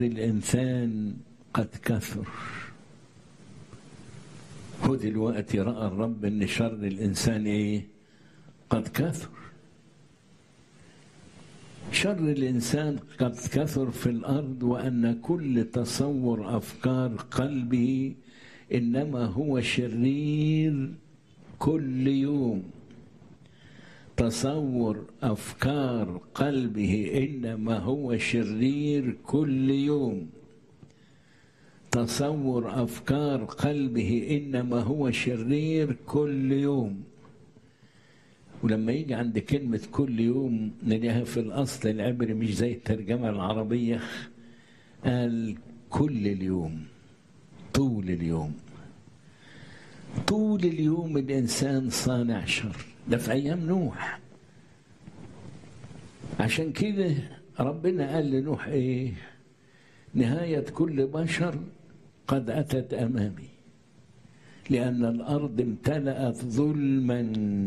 الإنسان قد كثر هو دلوقتي رأى الرب إن شر الإنسان إيه؟ قد كثر شر الإنسان قد كثر في الأرض وأن كل تصور أفكار قلبه إنما هو شرير كل يوم تصور أفكار قلبه إنما هو شرير كل يوم تصور أفكار قلبه إنما هو شرير كل يوم ولما يجي عند كلمة كل يوم نلاقيها في الأصل العبري مش زي الترجمة العربية قال كل اليوم طول اليوم طول اليوم الإنسان صانع شر ده في أيام نوح عشان كده ربنا قال لنوح إيه نهاية كل بشر قد أتت أمامي لأن الأرض امتلأت ظلما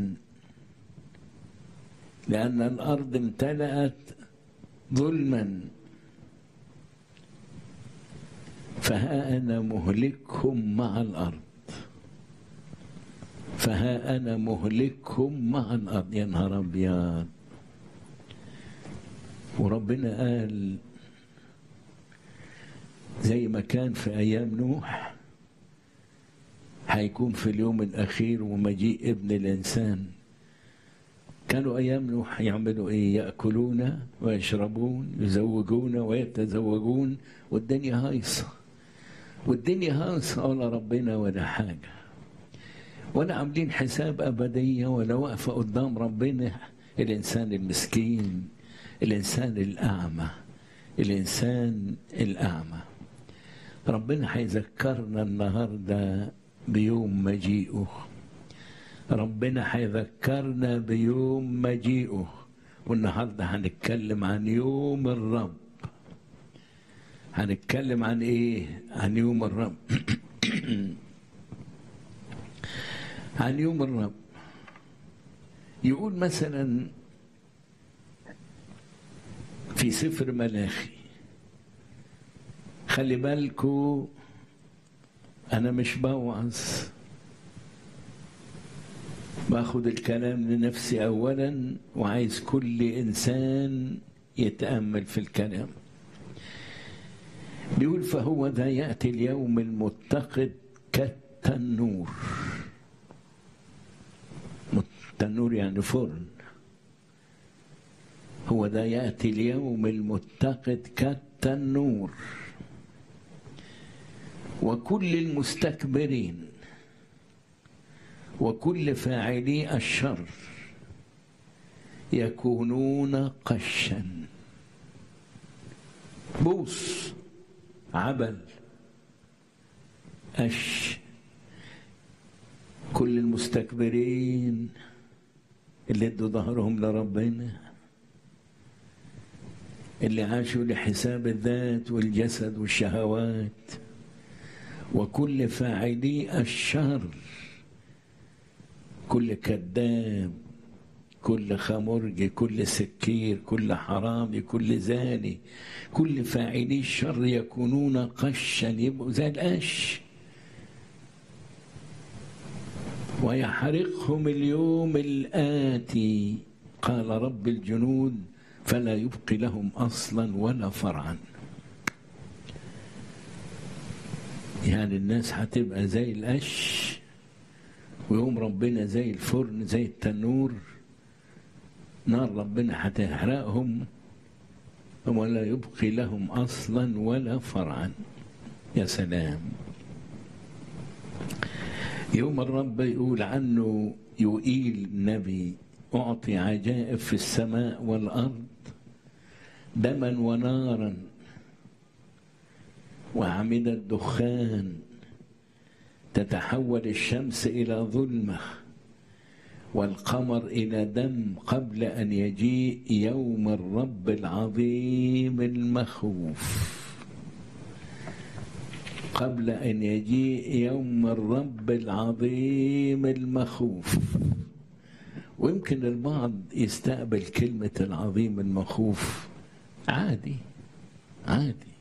لأن الأرض امتلأت ظلما فها أنا مهلكهم مع الأرض فها أنا مهلكهم مع الأرض يا نهار أبيض وربنا قال زي ما كان في أيام نوح هيكون في اليوم الأخير ومجيء ابن الإنسان كانوا أيام نوح يعملوا إيه يأكلون ويشربون يزوجون ويتزوجون والدنيا هايصة والدنيا هايصة ولا ربنا ولا حاجة ولا عاملين حساب أبدية ولا واقفة قدام ربنا الإنسان المسكين الإنسان الأعمى الإنسان الأعمى ربنا هيذكرنا النهارده بيوم مجيئه ربنا هيذكرنا بيوم مجيئه والنهارده هنتكلم عن يوم الرب هنتكلم عن ايه عن يوم الرب عن يوم الرب يقول مثلا في سفر ملاخي خلي بالكو انا مش بوعظ باخد الكلام لنفسي اولا وعايز كل انسان يتامل في الكلام بيقول فهو ذا ياتي اليوم المتقد كالتنور التنور يعني فرن هو ذا ياتي اليوم المتقد كالتنور وكل المستكبرين وكل فاعلي الشر يكونون قشا بوس عبل أش كل المستكبرين اللي ادوا ظهرهم لربنا اللي عاشوا لحساب الذات والجسد والشهوات وكل فاعلي الشر كل كذاب كل خمرجي كل سكير كل حرامي كل زاني كل فاعلي الشر يكونون قشا يبقوا زي القش ويحرقهم اليوم الآتي قال رب الجنود فلا يبقي لهم أصلا ولا فرعا يعني الناس هتبقى زي القش ويوم ربنا زي الفرن زي التنور نار ربنا هتحرقهم ولا يبقي لهم اصلا ولا فرعا يا سلام يوم الرب يقول عنه يقيل النبي اعطي عجائب في السماء والارض دما ونارا وعمد الدخان تتحول الشمس الى ظلمه والقمر الى دم قبل ان يجيء يوم الرب العظيم المخوف قبل ان يجيء يوم الرب العظيم المخوف ويمكن البعض يستقبل كلمه العظيم المخوف عادي عادي